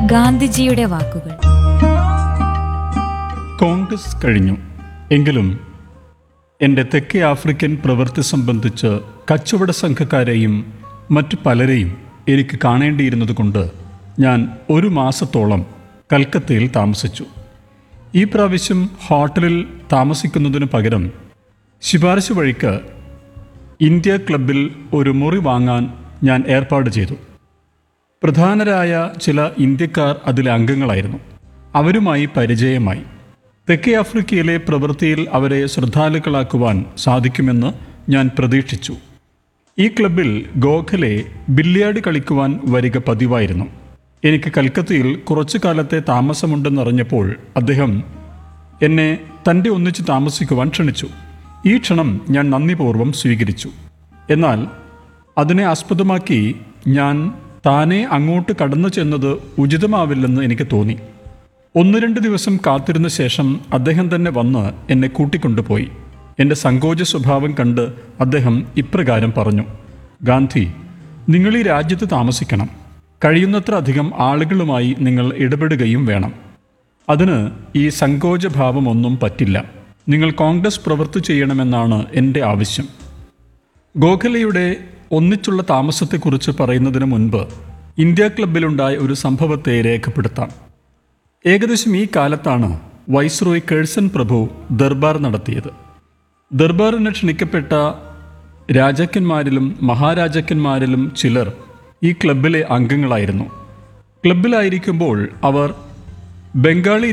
ഗാന്ധിജിയുടെ വാക്കുകൾ കോൺഗ്രസ് കഴിഞ്ഞു എങ്കിലും എൻ്റെ തെക്കേ ആഫ്രിക്കൻ പ്രവൃത്തി സംബന്ധിച്ച് കച്ചവട സംഘക്കാരെയും മറ്റു പലരെയും എനിക്ക് കാണേണ്ടിയിരുന്നത് കൊണ്ട് ഞാൻ ഒരു മാസത്തോളം കൽക്കത്തയിൽ താമസിച്ചു ഈ പ്രാവശ്യം ഹോട്ടലിൽ താമസിക്കുന്നതിനു പകരം ശിപാർശ വഴിക്ക് ഇന്ത്യ ക്ലബിൽ ഒരു മുറി വാങ്ങാൻ ഞാൻ ഏർപ്പാട് ചെയ്തു പ്രധാനരായ ചില ഇന്ത്യക്കാർ അതിലെ അംഗങ്ങളായിരുന്നു അവരുമായി പരിചയമായി തെക്കേ ആഫ്രിക്കയിലെ പ്രവൃത്തിയിൽ അവരെ ശ്രദ്ധാലുക്കളാക്കുവാൻ സാധിക്കുമെന്ന് ഞാൻ പ്രതീക്ഷിച്ചു ഈ ക്ലബിൽ ഗോഖലെ ബില്ലിയാർഡ് കളിക്കുവാൻ വരിക പതിവായിരുന്നു എനിക്ക് കൽക്കത്തയിൽ കുറച്ചു കാലത്തെ താമസമുണ്ടെന്നറിഞ്ഞപ്പോൾ അദ്ദേഹം എന്നെ തൻ്റെ ഒന്നിച്ച് താമസിക്കുവാൻ ക്ഷണിച്ചു ഈ ക്ഷണം ഞാൻ നന്ദിപൂർവ്വം സ്വീകരിച്ചു എന്നാൽ അതിനെ ആസ്പദമാക്കി ഞാൻ താനെ അങ്ങോട്ട് കടന്നു ചെന്നത് ഉചിതമാവില്ലെന്ന് എനിക്ക് തോന്നി ഒന്ന് രണ്ട് ദിവസം കാത്തിരുന്ന ശേഷം അദ്ദേഹം തന്നെ വന്ന് എന്നെ കൂട്ടിക്കൊണ്ടുപോയി എൻ്റെ സങ്കോച സ്വഭാവം കണ്ട് അദ്ദേഹം ഇപ്രകാരം പറഞ്ഞു ഗാന്ധി നിങ്ങൾ ഈ രാജ്യത്ത് താമസിക്കണം കഴിയുന്നത്ര അധികം ആളുകളുമായി നിങ്ങൾ ഇടപെടുകയും വേണം അതിന് ഈ സങ്കോചഭാവമൊന്നും പറ്റില്ല നിങ്ങൾ കോൺഗ്രസ് പ്രവൃത്തി ചെയ്യണമെന്നാണ് എൻ്റെ ആവശ്യം ഗോഖലെയുടെ ഒന്നിച്ചുള്ള താമസത്തെക്കുറിച്ച് പറയുന്നതിന് മുൻപ് ഇന്ത്യ ക്ലബിലുണ്ടായ ഒരു സംഭവത്തെ രേഖപ്പെടുത്താം ഏകദേശം ഈ കാലത്താണ് വൈസ്രോയ് കേഴ്സൺ പ്രഭു ദർബാർ നടത്തിയത് ദർബാറിന് ക്ഷണിക്കപ്പെട്ട രാജാക്കന്മാരിലും മഹാരാജാക്കന്മാരിലും ചിലർ ഈ ക്ലബിലെ അംഗങ്ങളായിരുന്നു ക്ലബിലായിരിക്കുമ്പോൾ അവർ ബംഗാളി